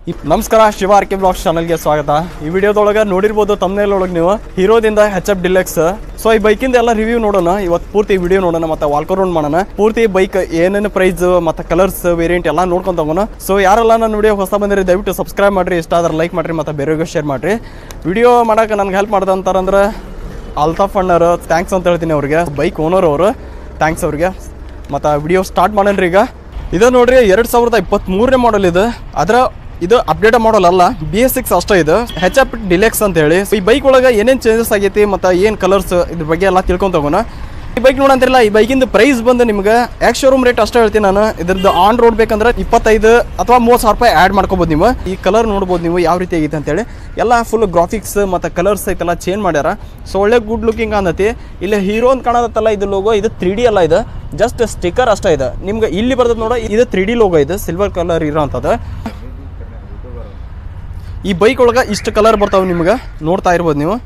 ಇಪ್- ನಮಸ್ಕಾರ Shiva R K blogs ಚಾನಲ್ಗೆ ಸ್ವಾಗತ ಈ ವಿಡಿಯೋದೊಳಗೆ ನೋಡಿರ್ಬೋದು ತಮ್ಮನೇಲ್ ಒಳಗೆ ನೀವು ಹೀರೋದಿಂದ ಹೆಚ್ ಎಫ್ ಡಿಲೆಕ್ಸ್ ಸೊ ಈ ಬೈಕಿಂದ ಎಲ್ಲ ರಿವ್ಯೂ ನೋಡೋಣ ಇವತ್ತು ಪೂರ್ತಿ ವಿಡಿಯೋ ನೋಡೋಣ ಮತ್ತೆ ವಾಲ್ಕರ್ ರೌಂಡ್ ಮಾಡೋಣ ಪೂರ್ತಿ ಬೈಕ್ ಏನೇನು ಪ್ರೈಸ್ ಮತ್ತೆ ಕಲರ್ಸ್ ವೇರಿಯಂಟ್ ಎಲ್ಲ ನೋಡ್ಕೊಂತ ಹೋಗೋಣ ಸೊ ಯಾರೆಲ್ಲ ನನ್ನ ವಿಡಿಯೋ ಹೊಸ ಬಂದಿರಿ ದಯವಿಟ್ಟು ಸಬ್ಸ್ಕ್ರೈಬ್ ಮಾಡ್ರಿ ಇಷ್ಟ ಆದ್ರೆ ಲೈಕ್ ಮಾಡ್ರಿ ಮತ್ತೆ ಬೇರೆಯವ್ರಿಗೆ ಶೇರ್ ಮಾಡ್ರಿ ವಿಡಿಯೋ ಮಾಡಕ್ಕೆ ನನಗೆ ಹೆಲ್ಪ್ ಮಾಡ್ದ ಅಂತಾರಂದ್ರೆ ಅಲ್ತಾಫ್ ಅಣ್ಣರು ಥ್ಯಾಂಕ್ಸ್ ಅಂತ ಹೇಳ್ತೀನಿ ಅವ್ರಿಗೆ ಬೈಕ್ ಓನರ್ ಅವರು ಥ್ಯಾಂಕ್ಸ್ ಅವ್ರಿಗೆ ಮತ್ತು ವಿಡಿಯೋ ಸ್ಟಾರ್ಟ್ ಮಾಡೋಣ್ರಿ ಈಗ ಇದು ನೋಡ್ರಿ ಎರಡು ಸಾವಿರದ ಇಪ್ಪತ್ತ್ಮೂರನೇ ಮಾಡಲ್ ಇದು ಅದರ ಇದು ಅಪ್ಡೇಟ್ ಮಾಡಲ್ ಅಲ್ಲ ಬಿ ಎಸ್ ಸಿಕ್ಸ್ ಅಷ್ಟೇ ಇದು ಹೆಚ್ ಅಪ್ ಡಿಲೆಕ್ಸ್ ಅಂತ ಹೇಳಿ ಈ ಬೈಕ್ ಒಳಗೆ ಏನೇನು ಚೇಂಜಸ್ ಆಗೈತಿ ಮತ್ತು ಏನು ಕಲರ್ಸ್ ಇದ್ರ ಬಗ್ಗೆ ಎಲ್ಲ ತಿಳ್ಕೊಂತ ಹೋಗೋಣ ಈ ಬೈಕ್ ನೋಡಂತಿರಲ್ಲ ಈ ಬೈಕಿಂದ ಪ್ರೈಸ್ ಬಂದು ನಿಮ್ಗೆ ಎಕ್ಸ್ ಶೋರೂಮ್ ರೇಟ್ ಅಷ್ಟೇ ಹೇಳ್ತೀನಿ ನಾನು ಇದ್ರದ್ದು ಆನ್ ರೋಡ್ ಬೇಕಂದ್ರೆ ಇಪ್ಪತ್ತೈದು ಅಥವಾ ಮೂವತ್ತು ಸಾವಿರ ರೂಪಾಯಿ ಆ್ಯಡ್ ಮಾಡ್ಕೋಬೋದು ನೀವು ಈ ಕಲರ್ ನೋಡ್ಬೋದು ನೀವು ಯಾವ ರೀತಿ ಆಗೈತೆ ಅಂತೇಳಿ ಎಲ್ಲ ಫುಲ್ ಗ್ರಾಫಿಕ್ಸ್ ಮತ್ತು ಕಲರ್ಸ್ ಐತೆಲ್ಲ ಚೇಂಜ್ ಮಾಡ್ಯಾರ ಸೊ ಒಳ್ಳೆ ಗುಡ್ ಲುಕಿಂಗ್ ಅನ್ನತಿ ಇಲ್ಲಿ ಹೀರೋ ಅಂತ ಕಾಣದತ್ತಲ್ಲ ಇದು ಲೋಗೋ ಇದು ತ್ರೀ ಡಿ ಅಲ್ಲ ಇದು ಜಸ್ಟ್ ಸ್ಟಿಕ್ಕರ್ ಅಷ್ಟೇ ಇದೆ ನಿಮ್ಗೆ ಇಲ್ಲಿ ಬರ್ತದೆ ನೋಡ ಇದು ತ್ರೀ ಡಿ ಲೋಗೋ ಇದು ಸಿಲ್ವರ್ ಕಲರ್ ಇರೋ ಅಂಥದ್ದು ಈ ಬೈಕ್ ಒಳಗೆ ಇಷ್ಟು ಕಲರ್ ಬರ್ತಾವೆ ನಿಮ್ಗೆ ನೋಡ್ತಾ ಇರ್ಬೋದು ನೀವು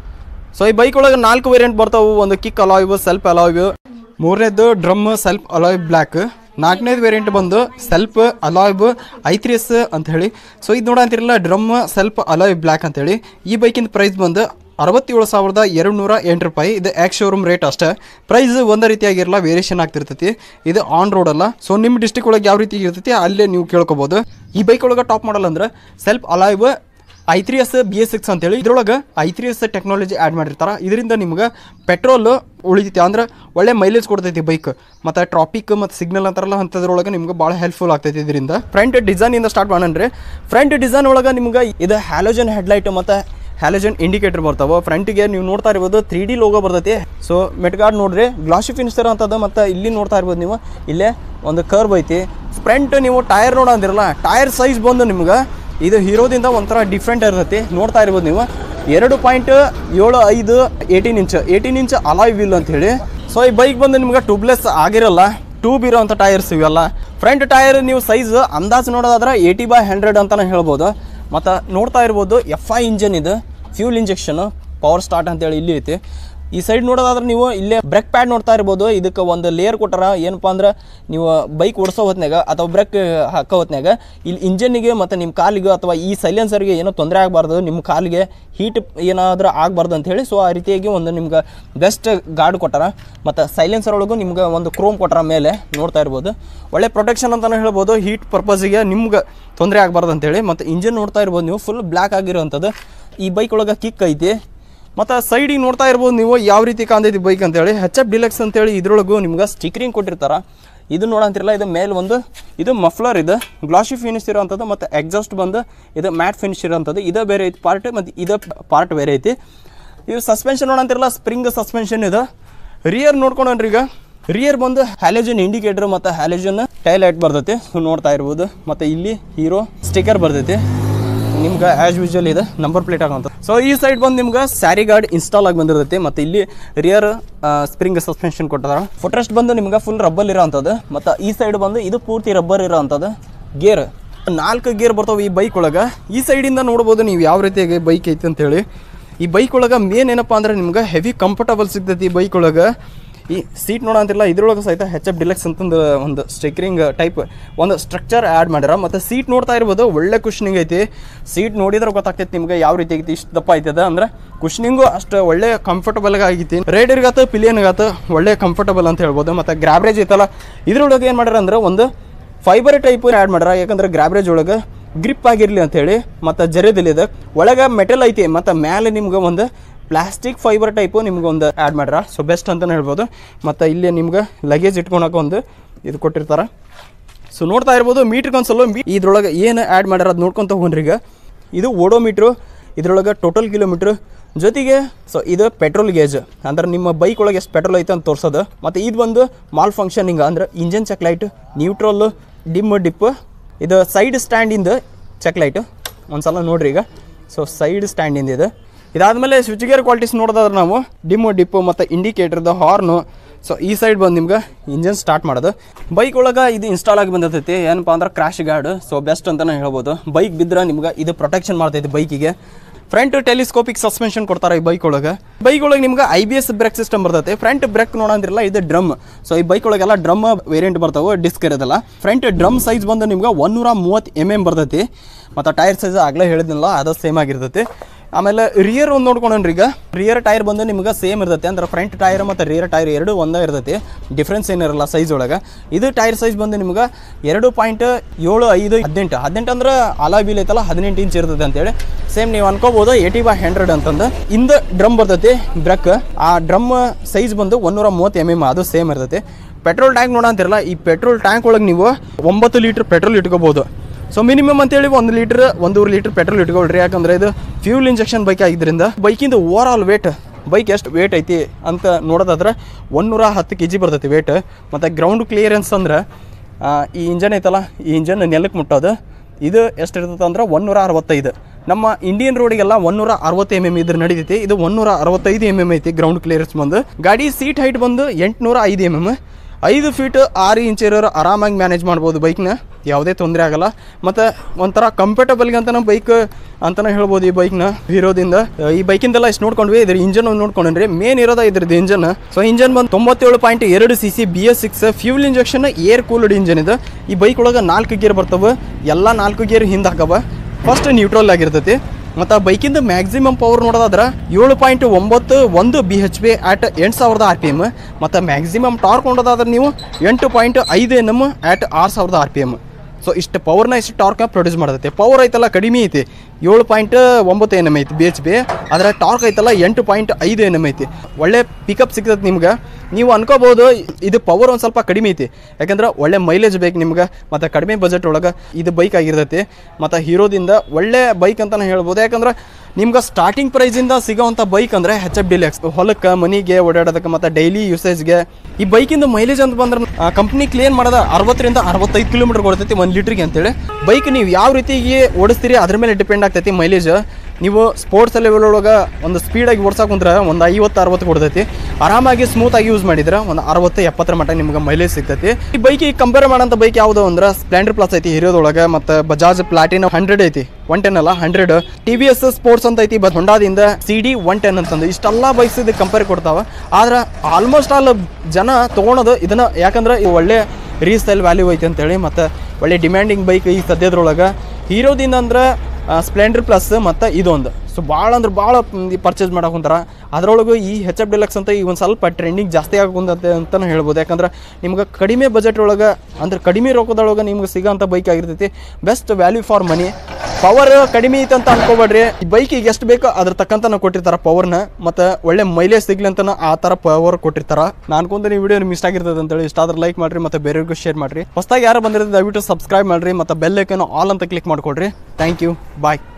ಸೊ ಈ ಬೈಕ್ ಒಳಗೆ ನಾಲ್ಕು ವೇರಿಯಂಟ್ ಬರ್ತಾವೆ ಒಂದು ಕಿಕ್ ಅಲಾಯ್ವ್ ಸೆಲ್ಫ್ ಅಲಾಯ್ವ್ ಮೂರನೇದು ಡ್ರಮ್ ಸೆಲ್ಫ್ ಅಲಾಯ್ ಬ್ಲ್ಯಾಕ್ ನಾಲ್ಕನೇದು ವೇರಿಯಂಟ್ ಬಂದು ಸೆಲ್ಫ್ ಅಲಾಯ್ವ್ ಐತ್ರಿಯಸ್ ಅಂತ ಹೇಳಿ ಸೊ ಇದು ನೋಡಂತಿರಲ್ಲ ಡ್ರಮ್ ಸೆಲ್ಫ್ ಅಲಾಯ್ ಬ್ಲ್ಯಾಕ್ ಅಂತೇಳಿ ಈ ಬೈಕಿನ ಪ್ರೈಸ್ ಬಂದು ಅರವತ್ತೇಳು ಸಾವಿರದ ಎರಡು ನೂರ ಎಂಟು ರೂಪಾಯಿ ಇದು ಎಕ್ಸ್ ಶೋರೂಮ್ ರೇಟ್ ಅಷ್ಟೇ ಪ್ರೈಸ್ ಒಂದೇ ರೀತಿಯಾಗಿರಲ್ಲ ವೇರಿಯೇಷನ್ ಆಗ್ತಿರ್ತೈತಿ ಇದು ಆನ್ ರೋಡ್ ಅಲ್ಲ ಸೊ ನಿಮ್ಮ ಡಿಸ್ಟಿಕ್ ಒಳಗೆ ಯಾವ ರೀತಿ ಇರ್ತೈತಿ ಅಲ್ಲೇ ನೀವು ಕೇಳ್ಕೊಬೋದು ಈ ಬೈಕ್ ಒಳಗೆ ಟಾಪ್ ಮಾಡಲ್ ಅಂದ್ರೆ self alloy I three S B S six ಅಂತೇಳಿ ಇದ್ರೊಳಗೆ I three S technology add ಮಾಡಿರ್ತಾರೆ ಇದರಿಂದ ನಿಮ್ಗೆ ಪೆಟ್ರೋಲ್ ಉಳಿತೈತಿ ಅಂದ್ರೆ ಒಳ್ಳೆ ಮೈಲೇಜ್ ಕೊಡ್ತೈತಿ ಬೈಕ್ ಮತ್ತು ಟ್ರಾಫಿಕ್ ಮತ್ತು ಸಿಗ್ನಲ್ ಅಂತಾರಲ್ಲ ಅಂಥದ್ರೊಳಗೆ ನಿಮ್ಗೆ ಭಾಳ ಹೆಲ್ಪ್ಫುಲ್ ಆಗ್ತೈತಿ ಇದರಿಂದ ಫ್ರಂಟ್ ಡಿಸೈನಿಂದ ಸ್ಟಾರ್ಟ್ ಮಾಡೋಣ್ರಿ ಫ್ರಂಟ್ ಡಿಸೈನ್ ಒಳಗೆ ನಿಮ್ಗೆ ಇದು ಹ್ಯಾಲೋಜನ್ ಹೆಡ್ಲೈಟ್ ಮತ್ತು ಹ್ಯಾಲೋಜನ್ ಇಂಡಿಕೇಟರ್ ಬರ್ತಾವೆ ಫ್ರಂಟಿಗೆ ನೀವು ನೋಡ್ತಾ ಇರ್ಬೋದು ತ್ರೀ ಡಿ ಲೋಗೋ ಬರ್ತೈತಿ ಸೊ ಮೆಟ್ಗಾರ್ಡ್ ನೋಡ್ರಿ ಗ್ಲಾಸಿ ಫಿನಿಸ್ಟರ್ ಅಂತದ ಮತ್ತು ಇಲ್ಲಿ ನೋಡ್ತಾ ಇರ್ಬೋದು ನೀವು ಇಲ್ಲೇ ಒಂದು ಕರ್ವ್ ಐತಿ ಫ್ರಂಟ್ ನೀವು ಟೈರ್ ನೋಡ ಅಂದಿರಲ್ಲ ಟೈರ್ ಸೈಜ್ ಬಂದು ನಿಮ್ಗೆ ಇದು ಹೀರೋದಿಂದ ಒಂಥರ ಡಿಫ್ರೆಂಟ್ ಇರ್ತೈತಿ ನೋಡ್ತಾ ಇರ್ಬೋದು ನೀವು ಎರಡು ಪಾಯಿಂಟ್ ಏಳು ಐದು eighteen inch eighteen inch alloy wheel ಅಂತ ಹೇಳಿ ಸೊ ಈ ಬೈಕ್ ಬಂದು ನಿಮ್ಗೆ ಟ್ಯೂಬ್ಲೆಸ್ ಆಗಿರಲ್ಲ ಟ್ಯೂಬ್ ಇರೋಂಥ ಟೈರ್ಸ್ ಇವೆಲ್ಲ ಫ್ರಂಟ್ ಟೈರ್ ನೀವು ಸೈಜ್ ಅಂದಾಜು ನೋಡೋದಾದ್ರೆ ಏಯ್ಟಿ ಬೈ ಹಂಡ್ರೆಡ್ ಅಂತಲೇ ಹೇಳ್ಬೋದು ಮತ್ತು ನೋಡ್ತಾ ಇರ್ಬೋದು ಎಫ್ ಐ ಇಂಜನ್ ಇದು ಫ್ಯೂಲ್ ಇಂಜೆಕ್ಷನ್ ಪವರ್ ಸ್ಟಾರ್ಟ್ ಅಂತೇಳಿ ಇಲ್ಲಿ ಐತಿ ಈ ಸೈಡ್ ನೋಡೋದಾದ್ರೆ ನೀವು ಇಲ್ಲೇ ಬ್ರೇಕ್ ಪ್ಯಾಡ್ ನೋಡ್ತಾ ಇರ್ಬೋದು ಇದಕ್ಕೆ ಒಂದು ಲೇಯರ್ ಕೊಟ್ಟಾರ ಏನಪ್ಪ ಅಂದ್ರೆ ನೀವು ಬೈಕ್ ಓಡಿಸೋ ಹೊತ್ನ್ಯಾಗ ಅಥವಾ ಬ್ರೇಕ್ ಹಾಕೋ ಹೊತ್ನ್ಯಾಗ ಇಲ್ಲಿ ಇಂಜನ್ನಿಗೆ ಮತ್ತು ನಿಮ್ಮ ಕಾಲಿಗೆ ಅಥವಾ ಈ ಸೈಲೆನ್ಸರ್ಗೆ ಏನೋ ತೊಂದರೆ ಆಗಬಾರ್ದು ನಿಮ್ಮ ಕಾಲಿಗೆ ಹೀಟ್ ಏನಾದರೂ ಆಗಬಾರ್ದು ಅಂತ ಹೇಳಿ ಸೊ ಆ ರೀತಿಯಾಗಿ ಒಂದು ನಿಮ್ಗೆ ಬೆಸ್ಟ್ ಗಾರ್ಡ್ ಕೊಟ್ಟಾರ ಮತ್ತು ಸೈಲೆನ್ಸರ್ ಒಳಗೂ ನಿಮ್ಗೆ ಒಂದು ಕ್ರೋಮ್ ಕೊಟ್ಟಾರ ಮೇಲೆ ನೋಡ್ತಾ ಇರ್ಬೋದು ಒಳ್ಳೆ ಪ್ರೊಟೆಕ್ಷನ್ ಅಂತಲೇ ಹೇಳ್ಬೋದು ಹೀಟ್ ಪರ್ಪಸ್ಸಿಗೆ ನಿಮ್ಗೆ ತೊಂದರೆ ಆಗಬಾರ್ದು ಅಂತೇಳಿ ಮತ್ತು ಇಂಜನ್ ನೋಡ್ತಾ ಇರ್ಬೋದು ನೀವು ಫುಲ್ ಬ್ಲ್ಯಾಕ್ ಆಗಿರೋವಂಥದ್ದು ಈ ಬೈಕ್ ಒಳಗೆ ಕಿಕ್ ಐತಿ ಮತ್ತು ಸೈಡಿಗೆ ನೋಡ್ತಾ ಇರ್ಬೋದು ನೀವು ಯಾವ ರೀತಿ ಕಾಂದೈತಿ ಬೈಕ್ ಅಂತೇಳಿ ಹೆಚ್ ಎಫ್ ಡಿಲೆಕ್ಸ್ ಅಂತೇಳಿ ಇದ್ರೊಳಗೂ ನಿಮ್ಗೆ ಸ್ಟಿಕರಿಂಗ್ ಕೊಟ್ಟಿರ್ತಾರೆ ಇದು ನೋಡಂತಿರಲ್ಲ ಇದು ಮೇಲೆ ಒಂದು ಇದು ಮಫ್ಲರ್ ಇದು ಗ್ಲಾಸಿ ಫಿನಿಶ್ ಇರೋವಂಥದ್ದು ಮತ್ತು ಎಕ್ಸಾಸ್ಟ್ ಬಂದು ಇದು ಮ್ಯಾಟ್ ಫಿನಿಶ್ ಇರೋವಂಥದ್ದು ಇದು ಬೇರೆ ಐತಿ ಪಾರ್ಟ್ ಮತ್ತು ಇದು ಪಾರ್ಟ್ ಬೇರೆ ಐತಿ ಇದು ಸಸ್ಪೆನ್ಷನ್ ನೋಡಂತಿರಲ್ಲ ಸ್ಪ್ರಿಂಗ್ ಸಸ್ಪೆನ್ಷನ್ ಇದು ರಿಯರ್ ನೋಡ್ಕೊಂಡ್ರಿ ಈಗ ರಿಯರ್ ಬಂದು ಹ್ಯಾಲೋಜನ್ ಇಂಡಿಕೇಟರ್ ಮತ್ತು ಹ್ಯಾಲೋಜನ್ ಟೈಲ್ ಲೈಟ್ ಬರ್ತೈತಿ ನೋಡ್ತಾ ಇರ್ಬೋದು ಮತ್ತು ಇಲ್ಲಿ ಹೀರೋ ಸ್ಟಿಕರ್ ಬರ್ತೈತಿ ನಿಮ್ಗೆ ಆ್ಯಸ್ ಯೂಶುವಲ್ ಇದೆ ನಂಬರ್ ಪ್ಲೇಟ್ ಆಗೋಂಥ ಸೊ ಈ ಸೈಡ್ ಬಂದು ನಿಮ್ಗೆ ಸ್ಯಾರಿ ಗಾರ್ಡ್ ಇನ್ಸ್ಟಾಲ್ ಆಗಿ ಬಂದಿರ್ತೈತಿ ಮತ್ತು ಇಲ್ಲಿ ರಿಯರ್ ಸ್ಪ್ರಿಂಗ್ ಸಸ್ಪೆನ್ಷನ್ ಕೊಟ್ಟಿದ್ದಾರೆ ಫುಟ್ರೆಸ್ಟ್ ಬಂದು ನಿಮ್ಗೆ ಫುಲ್ ರಬ್ಬಲ್ ಇರೋ ಅಂಥದ್ದು ಮತ್ತು ಈ ಸೈಡ್ ಬಂದು ಇದು ಪೂರ್ತಿ ರಬ್ಬರ್ ಇರೋ ಅಂಥದ್ದು ಗೇರ್ ನಾಲ್ಕು ಗೇರ್ ಬರ್ತಾವೆ ಈ ಬೈಕ್ ಒಳಗೆ ಈ ಸೈಡಿಂದ ನೋಡ್ಬೋದು ನೀವು ಯಾವ ರೀತಿಯಾಗಿ ಬೈಕ್ ಐತಿ ಅಂತೇಳಿ ಈ ಬೈಕ್ ಒಳಗೆ ಮೇನ್ ಏನಪ್ಪ ಅಂದ್ರೆ ನಿಮ್ಗೆ ಹೆವಿ ಕಂಫರ್ಟಬಲ್ ಸಿಗ್ತೈತಿ ಈ ಬೈಕ್ ಒಳಗೆ ಈ ಸೀಟ್ ನೋಡಂತಿಲ್ಲ ಇದ್ರೊಳಗೆ ಸಹಿತ ಹೆಚ್ ಎಫ್ ಡಿಲೆಕ್ಸ್ ಅಂತಂದು ಒಂದು ಸ್ಟಿಕರಿಂಗ್ ಟೈಪ್ ಒಂದು ಸ್ಟ್ರಕ್ಚರ್ ಆ್ಯಡ್ ಮಾಡ್ಯಾರ ಮತ್ತು ಸೀಟ್ ನೋಡ್ತಾ ಇರ್ಬೋದು ಒಳ್ಳೆ ಕುಶ್ನಿಂಗ್ ಐತಿ ಸೀಟ್ ನೋಡಿದ್ರೆ ಗೊತ್ತಾಗ್ತೈತಿ ನಿಮ್ಗೆ ಯಾವ ರೀತಿ ಐತಿ ಇಷ್ಟು ದಪ್ಪ ಐತದ ಅಂದ್ರೆ ಕುಶ್ನಿಂಗು ಅಷ್ಟು ಒಳ್ಳೆ ಕಂಫರ್ಟಬಲ್ ಆಗೈತಿ ರೈಡರ್ಗಾತ ಪಿಲಿಯನ್ಗಾತ ಒಳ್ಳೆ ಕಂಫರ್ಟಬಲ್ ಅಂತ ಹೇಳ್ಬೋದು ಮತ್ತು ಗ್ರಾಬ್ರೇಜ್ ಐತಲ್ಲ ಇದ್ರೊಳಗೆ ಏನು ಮಾಡ್ಯಾರ ಅಂದ್ರೆ ಒಂದು ಫೈಬರ್ ಟೈಪ್ ಆ್ಯಡ್ ಮಾಡ್ಯಾರ ಯಾಕಂದ್ರೆ ಗ್ರಾಬ್ರೇಜ್ ಒಳಗೆ ಗ್ರಿಪ್ ಆಗಿರಲಿ ಅಂತೇಳಿ ಮತ್ತು ಜರಿದಿಲ್ಲ ಇದು ಒಳಗೆ ಮೆಟಲ್ ಐತಿ ಮತ್ತು ಮೇಲೆ ನಿಮ್ಗೆ ಒಂದು ಪ್ಲಾಸ್ಟಿಕ್ ಫೈಬರ್ ಟೈಪು ನಿಮ್ಗೆ ಒಂದು ಆ್ಯಡ್ ಮಾಡ್ಯಾರ ಸೊ ಬೆಸ್ಟ್ ಅಂತಲೇ ಹೇಳ್ಬೋದು ಮತ್ತು ಇಲ್ಲಿ ನಿಮ್ಗೆ ಲಗೇಜ್ ಇಟ್ಕೊಳಕ್ಕೆ ಒಂದು ಇದು ಕೊಟ್ಟಿರ್ತಾರೆ ಸೊ ನೋಡ್ತಾ ಇರ್ಬೋದು ಮೀಟ್ರಿಗೆ ಒಂದು ಸಲ ಇದ್ರೊಳಗೆ ಏನು ಆ್ಯಡ್ ಮಾಡ್ಯಾರ ಅದು ನೋಡ್ಕೊಂತ ಹೋಗ್ರಿ ಈಗ ಇದು ಓಡೋ ಮೀಟ್ರು ಇದ್ರೊಳಗೆ ಟೋಟಲ್ ಕಿಲೋಮೀಟ್ರ್ ಜೊತೆಗೆ ಸೊ ಇದು ಪೆಟ್ರೋಲ್ ಗೇಜ್ ಅಂದ್ರೆ ನಿಮ್ಮ ಬೈಕ್ ಒಳಗೆ ಎಷ್ಟು ಪೆಟ್ರೋಲ್ ಐತೆ ಅಂತ ತೋರ್ಸೋದು ಮತ್ತು ಇದು ಒಂದು ಮಾಲ್ ಫಂಕ್ಷನಿಂಗ್ ಅಂದ್ರೆ engine check light neutral dim dip ಇದು ಸೈಡ್ ಸ್ಟ್ಯಾಂಡಿಂದ ಚೆಕ್ ಲೈಟ್ ಒಂದ್ಸಲ ನೋಡ್ರಿ ಈಗ ಸೊ ಸೈಡ್ ಸ್ಟ್ಯಾಂಡಿಂದ ಇದು ಇದಾದಮೇಲೆ ಸ್ವಿಚ್ ಗೇರ್ ಕ್ವಾಲಿಟೀಸ್ ನೋಡೋದಾದ್ರೆ ನಾವು ಡಿಮ್ಮು ಡಿಪ್ಪು ಮತ್ತು ಇಂಡಿಕೇಟರ್ದು ಹಾರ್ನು ಸೊ ಈ ಸೈಡ್ ಬಂದು ನಿಮ್ಗೆ ಇಂಜನ್ ಸ್ಟಾರ್ಟ್ ಮಾಡೋದು ಬೈಕ್ ಒಳಗೆ ಇದು ಇನ್ಸ್ಟಾಲ್ ಆಗಿ ಬಂದಿರ್ತೈತಿ ಏನಪ್ಪ ಅಂದ್ರೆ ಕ್ರಾಶ್ ಗಾರ್ಡ್ ಸೊ ಬೆಸ್ಟ್ ಅಂತಲೇ ಹೇಳ್ಬೋದು ಬೈಕ್ ಬಿದ್ದರೆ ನಿಮ್ಗೆ ಇದು ಪ್ರೊಟೆಕ್ಷನ್ ಮಾಡ್ತೈತಿ ಬೈಕಿಗೆ ಫ್ರಂಟ್ ಟೆಲಿಸ್ಕೋಪಿಕ್ ಸಸ್ಪೆನ್ಷನ್ ಕೊಡ್ತಾರೆ ಈ ಬೈಕ್ ಒಳಗೆ ಬೈಕ್ ಒಳಗೆ ನಿಮ್ಗೆ I B S brake system ಬರ್ತೈತೆ ಫ್ರಂಟ್ ಬ್ರೇಕ್ ನೋಡಂದ್ರಲ್ಲ ಇದು ಡ್ರಮ್ ಸೊ ಈ ಬೈಕ್ ಒಳಗೆಲ್ಲ ಡ್ರಮ್ ವೇರಿಯಂಟ್ ಬರ್ತಾವೆ ಡಿಸ್ಕ್ ಇರೋದಲ್ಲ ಫ್ರಂಟ್ ಡ್ರಮ್ ಸೈಜ್ ಬಂದು ನಿಮ್ಗೆ ಒನ್ನೂರ ಮೂವತ್ತು ಎಮ್ ಎಮ್ ಬರ್ತೈತಿ ಮತ್ತು ಟೈರ್ ಸೈಜ್ ಆಗಲೇ ಹೇಳಿದ್ನಲ್ಲ ಅದು ಸೇಮ್ ಆಗಿರ್ತೈತಿ ಆಮೇಲೆ ರಿಯರ್ ಒಂದು ನೋಡ್ಕೊಂಡ್ರಿ ಈಗ ರಿಯರ್ ಟೈರ್ ಬಂದು ನಿಮ್ಗೆ ಸೇಮ್ ಇರ್ತೈತಿ ಅಂದ್ರೆ ಫ್ರಂಟ್ ಟೈರ್ ಮತ್ತು ರಿಯರ್ ಟೈರ್ ಎರಡು ಒಂದೇ ಇರ್ತೈತಿ ಡಿಫ್ರೆನ್ಸ್ ಏನಿರಲ್ಲ ಸೈಜ್ ಒಳಗೆ ಇದು ಟೈರ್ ಸೈಜ್ ಬಂದು ನಿಮ್ಗೆ ಎರಡು ಪಾಯಿಂಟ್ ಏಳು ಐದು ಹದಿನೆಂಟು ಹದಿನೆಂಟು ಅಂದ್ರೆ ಅಲಾ ವೀಲ್ ಐತಲ್ಲ ಹದಿನೆಂಟು ಇಂಚ್ ಇರ್ತೈತೆ ಅಂತೇಳಿ ಸೇಮ್ ನೀವು ಅನ್ಕೋಬೋದು ಏಯ್ಟಿ ಬೈ ಹಂಡ್ರೆಡ್ ಅಂತಂದು ಇಂದ ಡ್ರಮ್ ಬರ್ತೈತಿ ಬ್ರಕ್ ಆ ಡ್ರಮ್ ಸೈಜ್ ಬಂದು ಒಂದೂರ ಮೂವತ್ತು ಎಮ್ ಎಮ್ ಅದು ಸೇಮ್ ಇರ್ತೈತಿ ಪೆಟ್ರೋಲ್ ಟ್ಯಾಂಕ್ ನೋಡಂತಿರಲ್ಲ ಈ ಪೆಟ್ರೋಲ್ ಟ್ಯಾಂಕ್ ಒಳಗೆ ನೀವು ಒಂಬತ್ತು ಲೀಟ್ರ್ ಪೆಟ್ರೋಲ್ ಇಟ್ಕೋಬೋದು ಸೊ ಮಿನಿಮಮ್ ಅಂತೇಳಿ ಒಂದು ಲೀಟ್ರ್ ಒಂದೂವರೆ ಲೀಟ್ರ್ ಪೆಟ್ರೋಲ್ ಇಟ್ಕೊಳ್ರಿ ಯಾಕಂದ್ರೆ ಇದು ಫ್ಯೂಲ್ ಇಂಜೆಕ್ಷನ್ ಬೈಕ್ ಆಗಿದ್ದರಿಂದ ಬೈಕಿಂದ ಓವರ್ ಆಲ್ ವೇಟ್ ಬೈಕ್ ಎಷ್ಟು ವೇಟ್ ಐತಿ ಅಂತ ನೋಡೋದಾದ್ರೆ ಒಂದೂರ ಹತ್ತು ಕೆ ಜಿ ಬರ್ತೈತಿ ವೇಟ್ ಮತ್ತು ಗ್ರೌಂಡ್ ಕ್ಲಿಯರೆನ್ಸ್ ಅಂದ್ರೆ ಆ, ಈ ಇಂಜನ್ ಐತಲ್ಲ ಈ ಇಂಜನ್ ನೆಲಕ್ಕೆ ಮುಟ್ಟೋದು ಇದು ಎಷ್ಟು ಇರ್ತದೆ ಅಂದ್ರೆ ಒನ್ನೂರ ಅರವತ್ತೈದು ನಮ್ಮ ಇಂಡಿಯನ್ ರೋಡಿಗೆಲ್ಲ ಒನ್ನೂರ ಅರವತ್ತು ಎಮ್ ಎಮ್ ಇದ್ರ ನಡೀತೈತಿ ಇದು ಒನ್ನೂರ ಅರವತ್ತೈದು ಎಮ್ ಎಮ್ ಐತಿ ಗ್ರೌಂಡ್ ಕ್ಲಿಯರೆನ್ಸ್ ಬಂದು ಗಾಡಿ ಸೀಟ್ ಹೈಟ್ ಬಂದು ಎಂಟುನೂರ ಐದು ಎಮ್ ಎಮ್ ಐದು ಫೀಟ್ ಆರು ಇಂಚ್ ಇರೋರು ಆರಾಮಾಗಿ ಮ್ಯಾನೇಜ್ ಮಾಡ್ಬೋದು ಬೈಕ್ನ ಯಾವುದೇ ತೊಂದರೆ ಆಗಲ್ಲ ಮತ್ತು ಒಂಥರ ಕಂಫರ್ಟಬಲ್ಗೆ ಅಂತಲೇ ಬೈಕ್ ಅಂತಲೇ ಹೇಳ್ಬೋದು ಈ ಬೈಕ್ನ ಹೀರೋದಿಂದ ಈ ಬೈಕಿಂದೆಲ್ಲ ಇಷ್ಟು ನೋಡ್ಕೊಂಡ್ವಿ ಇದ್ರ ಇಂಜನ್ ಒಂದು ನೋಡ್ಕೊಂಡ್ರಿ ಮೇನ್ ಇರೋದ ಇದ್ರದ್ದು ಇಂಜನ್ ಸೊ ಇಂಜನ್ ಬಂದು ತೊಂಬತ್ತೇಳು ಪಾಯಿಂಟ್ ಎರಡು C C B S six fuel injection air cooled engine ಇದು ಈ ಬೈಕ್ ಒಳಗೆ ನಾಲ್ಕು ಗೇರ್ ಬರ್ತವೆ ಎಲ್ಲ ನಾಲ್ಕು ಗೇರ್ ಹಿಂದೆ ಹಾಕವ ಫಸ್ಟ್ ನ್ಯೂಟ್ರಲ್ ಆಗಿರ್ತೈತಿ ಮತ್ತು ಆ ಬೈಕಿಂದ ಮ್ಯಾಕ್ಸಿಮಮ್ ಪವರ್ ನೋಡೋದಾದ್ರೆ ಏಳು ಪಾಯಿಂಟ್ ಒಂಬತ್ತು ಒಂದು ಬಿ ಹೆಚ್ ಪಿ ಆಟ್ ಎಂಟು ಸಾವಿರದ ಆರ್ ಪಿ ಎಮ್ ಮತ್ತು ಮ್ಯಾಕ್ಸಿಮಮ್ ಟಾರ್ಕ್ ನೋಡೋದಾದ್ರೆ ನೀವು ಎಂಟು ಪಾಯಿಂಟ್ ಐದು ಎನ್ ಎಮ್ ಆಟ್ ಆರು ಸಾವಿರದ ಆರ್ ಪಿ ಎಮ್ ಸೊ ಇಷ್ಟು ಪವರ್ನ ಇಷ್ಟು ಟಾರ್ಕ್ ಪ್ರೊಡ್ಯೂಸ್ ಮಾಡ್ತೈತೆ ಪವರ್ ಐತಲ್ಲ ಕಡಿಮೆ ಐತಿ ಏಳು ಪಾಯಿಂಟ್ ಒಂಬತ್ತು ಎನ್ ಎಮ್ ಐತಿ ಬಿ ಎಚ್ ಬಿ ಆದರೆ ಟಾರ್ಕ್ ಐತಲ್ಲ ಎಂಟು ಪಾಯಿಂಟ್ ಐದು ಎನ್ ಎಮ್ ಐತಿ ಒಳ್ಳೆ ಪಿಕಪ್ ಸಿಗ್ತದೆ ನಿಮ್ಗೆ ನೀವು ಅನ್ಕೋಬೋದು ಇದು ಪವರ್ ಒಂದು ಸ್ವಲ್ಪ ಕಡಿಮೆ ಐತಿ ಯಾಕಂದ್ರೆ ಒಳ್ಳೆ ಮೈಲೇಜ್ ಬೇಕು ನಿಮ್ಗೆ ಮತ್ತು ಕಡಿಮೆ ಬಜೆಟ್ ಒಳಗೆ ಇದು ಬೈಕ್ ಆಗಿರ್ತೈತಿ ಮತ್ತು ಹೀರೋದಿಂದ ಒಳ್ಳೆ ಬೈಕ್ ಅಂತಲೇ ಹೇಳ್ಬೋದು ಯಾಕಂದ್ರೆ ನಿಮ್ಗೆ ಸ್ಟಾರ್ಟಿಂಗ್ ಪ್ರೈಸಿಂದ ಸಿಗೋವಂಥ ಬೈಕ್ ಅಂದರೆ ಹೆಚ್ ಎಫ್ ಡಿಲೆಕ್ಸ್ ಹೊಲಕ್ಕೆ ಮನಿಗೆ ಓಡಾಡೋದಕ್ಕೆ ಮತ್ತು ಡೈಲಿ ಯೂಸೇಜ್ಗೆ ಈ ಬೈಕಿಂದ ಮೈಲೇಜ್ ಅಂತ ಬಂದ್ರೆ ಕಂಪ್ನಿ ಕ್ಲಿಯರ್ ಮಾಡೋದ ಅರವತ್ತರಿಂದ ಅರವತ್ತೈದು ಕಿಲೋಮೀಟರ್ ಕೊಡ್ತೈತಿ ಒಂದು ಲೀಟ್ರಿಗೆ ಅಂತೇಳಿ ಬೈಕ್ ನೀವು ಯಾವ ರೀತಿಗೆ ಓಡಿಸ್ತೀರಿ ಅದ್ರ ಮೇಲೆ ಡಿಪೆಂಡ್ ಆಗ್ತೈತಿ ಮೈಲೇಜ್ ನೀವು ಸ್ಪೋರ್ಟ್ಸ್ ಲೆವೆಲ್ ಒಳಗೆ ಒಂದು ಸ್ಪೀಡಾಗಿ ಓಡ್ಸಕ್ಕೆ ಕುಂದ್ರೆ ಒಂದು ಐವತ್ತು ಅರವತ್ತು ಕೊಡ್ತೈತಿ ಆರಾಮಾಗಿ ಸ್ಮೂತಾಗಿ ಯೂಸ್ ಮಾಡಿದ್ರೆ ಒಂದು ಅರವತ್ತು ಎಪ್ಪತ್ತರ ಮಟ್ಟ ನಿಮ್ಗೆ ಮೈಲೇಜ್ ಸಿಗ್ತೈತಿ ಈ ಬೈಕಿಗೆ ಕಂಪೇರ್ ಮಾಡೋಂಥ ಬೈಕ್ ಯಾವುದು ಅಂದ್ರೆ ಸ್ಪ್ಲೆಂಡರ್ ಪ್ಲಸ್ ಐತಿ ಹೀರೋದೊಳಗೆ ಮತ್ತು ಬಜಾಜ್ ಪ್ಲಾಟಿನ ಹಂಡ್ರೆಡ್ ಐತಿ ಒನ್ ಟೆನ್ ಅಲ್ಲ hundred T V S sports ಅಂತ ಐತಿ ಬಟ್ ಹೊಂಡಾದಿಂದ ಸಿ ಡಿ ಒನ್ ಟೆನ್ ಅಂತಂದು ಇಷ್ಟೆಲ್ಲ ಬೈಕ್ಸ್ ಇದಕ್ಕೆ ಕಂಪೇರ್ ಕೊಡ್ತಾವ ಆದ್ರೆ ಆಲ್ಮೋಸ್ಟ್ ಆಲ್ ಜನ ತೊಗೊಳೋದು ಇದನ್ನ ಯಾಕಂದ್ರೆ ಇವು ಒಳ್ಳೆ ರೀಸೇಲ್ ವ್ಯಾಲ್ಯೂ ಐತಿ ಅಂತೇಳಿ ಮತ್ತು ಒಳ್ಳೆ ಡಿಮ್ಯಾಂಡಿಂಗ್ ಬೈಕ್ ಈ ಸದ್ಯದ್ರೊಳಗೆ ಹೀರೋದಿಂದ ಅಂದ್ರೆ ಸ್ಪ್ಲೆಂಡರ್ ಪ್ಲಸ್ ಮತ್ತು ಇದೊಂದು ಸೊ ಭಾಳ ಅಂದ್ರೆ ಭಾಳ ಪರ್ಚೇಸ್ ಮಾಡಕ್ಕೆ ಕುಂತಾರ ಅದರೊಳಗೂ ಈ ಹೆಚ್ ಎಫ್ ಡಿಲಕ್ಸ್ ಅಂತ ಈಗ ಒಂದು ಸ್ವಲ್ಪ ಟ್ರೆಂಡಿಂಗ್ ಜಾಸ್ತಿ ಆಗುಂದತೆ ಅಂತಲೂ ಹೇಳ್ಬೋದು ಯಾಕಂದ್ರೆ ನಿಮ್ಗೆ ಕಡಿಮೆ ಬಜೆಟ್ ಒಳಗೆ ಅಂದ್ರೆ ಕಡಿಮೆ ರೊಕ್ಕದೊಳಗೆ ನಿಮ್ಗೆ ಸಿಗೋಂಥ ಬೈಕ್ ಆಗಿರ್ತೈತಿ best value for money power ಕಡಿಮೆ ಐತೆ ಅಂತ ಅನ್ಕೋಬೇಡ್ರಿ ಈ ಬೈಕಿಗೆ ಎಷ್ಟು ಬೇಕೋ ಅದ್ರ ತಕ್ಕಂತ ಕೊಟ್ಟಿರ್ತಾರ ಪವರ್ನ ಮತ್ತು ಒಳ್ಳೆ ಮೈಲೇಜ್ ಸಿಗ್ಲಿ ಅಂತ ಆ ಥರ ಪವರ್ ಕೊಟ್ಟಿರ್ತಾರ ನಾನು ಅನ್ಕೊಂತ ಈ ವಿಡಿಯೋ ನಿಮ್ಗೆ ಇಷ್ಟ ಆಗಿರ್ತದೆ ಅಂತೇಳಿ ಇಷ್ಟ ಆದ್ರೆ ಲೈಕ್ ಮಾಡಿರಿ ಮತ್ತು ಬೇರೆಯವ್ರಿಗೂ ಶೇರ್ ಮಾಡಿರಿ ಹೊಸದಾಗಿ ಯಾರು ಬಂದಿರೋದು ದಯವಿಟ್ಟು ಸಬ್ಸ್ಕ್ರೈಬ್ ಮಾಡಿರಿ ಮತ್ತು ಬೆಲ್ ಐಕನ್ ಆಲ್ ಅಂತ ಕ್ಲಿಕ್ ಮಾಡ್ಕೊಡ್ರಿ ಥ್ಯಾಂಕ್ ಯು ಬಾಯ್